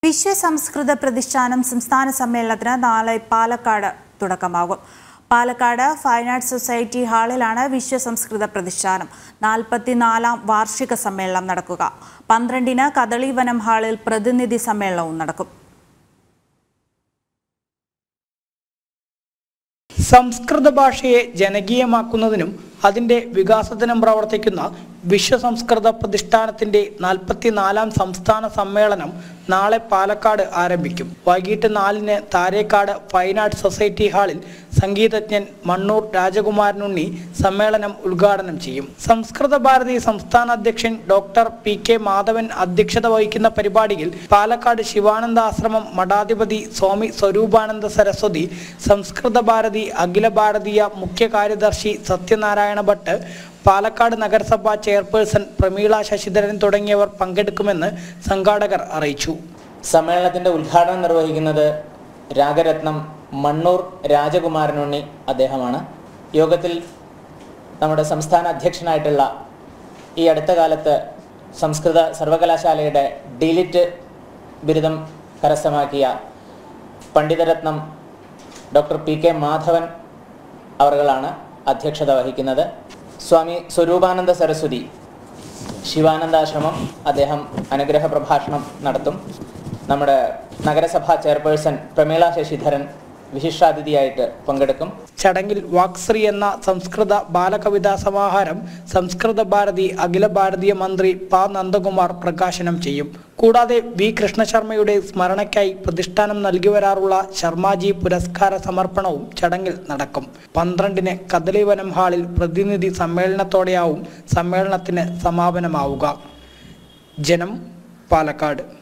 വിശ്വ സംസ്കൃത പ്രതിഷ്ഠാനം സംസ്ഥാന സമ്മേളനത്തിന് നാളെ പാലക്കാട് തുടക്കമാകും പാലക്കാട് ഫൈൻ ആർട്സ് സൊസൈറ്റി ഹാളിലാണ് വിശ്വ സംസ്കൃത പ്രതിഷ്ഠാനം നാൽപ്പത്തിനാലാം വാർഷിക സമ്മേളനം നടക്കുക പന്ത്രണ്ടിന് കദളിവനം ഹാളിൽ പ്രതിനിധി സമ്മേളനവും നടക്കും സംസ്കൃത ഭാഷയെ ജനകീയമാക്കുന്നതിനും അതിൻ്റെ വികാസത്തിനും പ്രവർത്തിക്കുന്ന വിശ്വസംസ്കൃത പ്രതിഷ്ഠാനത്തിൻ്റെ നാൽപ്പത്തിനാലാം സംസ്ഥാന സമ്മേളനം നാളെ പാലക്കാട് ആരംഭിക്കും വൈകിട്ട് നാലിന് താരേക്കാട് ഫൈൻ ആർട്സ് സൊസൈറ്റി ഹാളിൽ സംഗീതജ്ഞൻ മണ്ണൂർ രാജകുമാരനുണ്ണി സമ്മേളനം ഉദ്ഘാടനം ചെയ്യും സംസ്കൃത ഭാരതി സംസ്ഥാന അധ്യക്ഷൻ ഡോക്ടർ പി കെ മാധവൻ അധ്യക്ഷത വഹിക്കുന്ന പരിപാടിയിൽ പാലക്കാട് ശിവാനന്ദ ആശ്രമം മഠാധിപതി സ്വാമി സ്വരൂപാനന്ദ സരസ്വതി സംസ്കൃത ഭാരതി അഖില ഭാരതീയ മുഖ്യ കാര്യദർശി സത്യനാരായണ ഭട്ട് പാലക്കാട് നഗരസഭ ചെയർപേഴ്സൺ പ്രമീള ശശിധരൻ തുടങ്ങിയവർ പങ്കെടുക്കുമെന്ന് സംഘാടകർ അറിയിച്ചു സമ്മേളനത്തിന്റെ ഉദ്ഘാടനം നിർവഹിക്കുന്നത് രാഗരത്നം മണ്ണൂർ രാജകുമാരനുണ്ണി അദ്ദേഹമാണ് യോഗത്തിൽ നമ്മുടെ സംസ്ഥാന അധ്യക്ഷനായിട്ടുള്ള ഈ അടുത്ത കാലത്ത് സംസ്കൃത സർവകലാശാലയുടെ ഡിലിറ്റ് ബിരുദം കരസ്ഥമാക്കിയ പണ്ഡിതരത്നം ഡോക്ടർ പി കെ മാധവൻ അവർകളാണ് അധ്യക്ഷത വഹിക്കുന്നത് സ്വാമി സ്വരൂപാനന്ദ സരസ്വതി ശിവാനന്ദാശ്രമം അദ്ദേഹം അനുഗ്രഹ പ്രഭാഷണം നടത്തും നമ്മുടെ നഗരസഭാ ചെയർപേഴ്സൺ പ്രമീള ശശിധരൻ വിശിഷ്ടാതിഥിയായിട്ട് പങ്കെടുക്കും ചടങ്ങിൽ വാക്ശ്രീ എന്ന സംസ്കൃത ബാലകവിതാ സമാഹാരം സംസ്കൃത ഭാരതി അഖില ഭാരതീയ മന്ത്രി പ നന്ദകുമാർ പ്രകാശനം ചെയ്യും കൂടാതെ വി കൃഷ്ണശർമ്മയുടെ സ്മരണയ്ക്കായി പ്രതിഷ്ഠാനം നൽകി വരാറുള്ള ശർമാജി പുരസ്കാര സമർപ്പണവും ചടങ്ങിൽ നടക്കും പന്ത്രണ്ടിന് കദളിവനം ഹാളിൽ പ്രതിനിധി സമ്മേളനത്തോടെയാവും സമ്മേളനത്തിന് സമാപനമാവുക ജനം പാലക്കാട്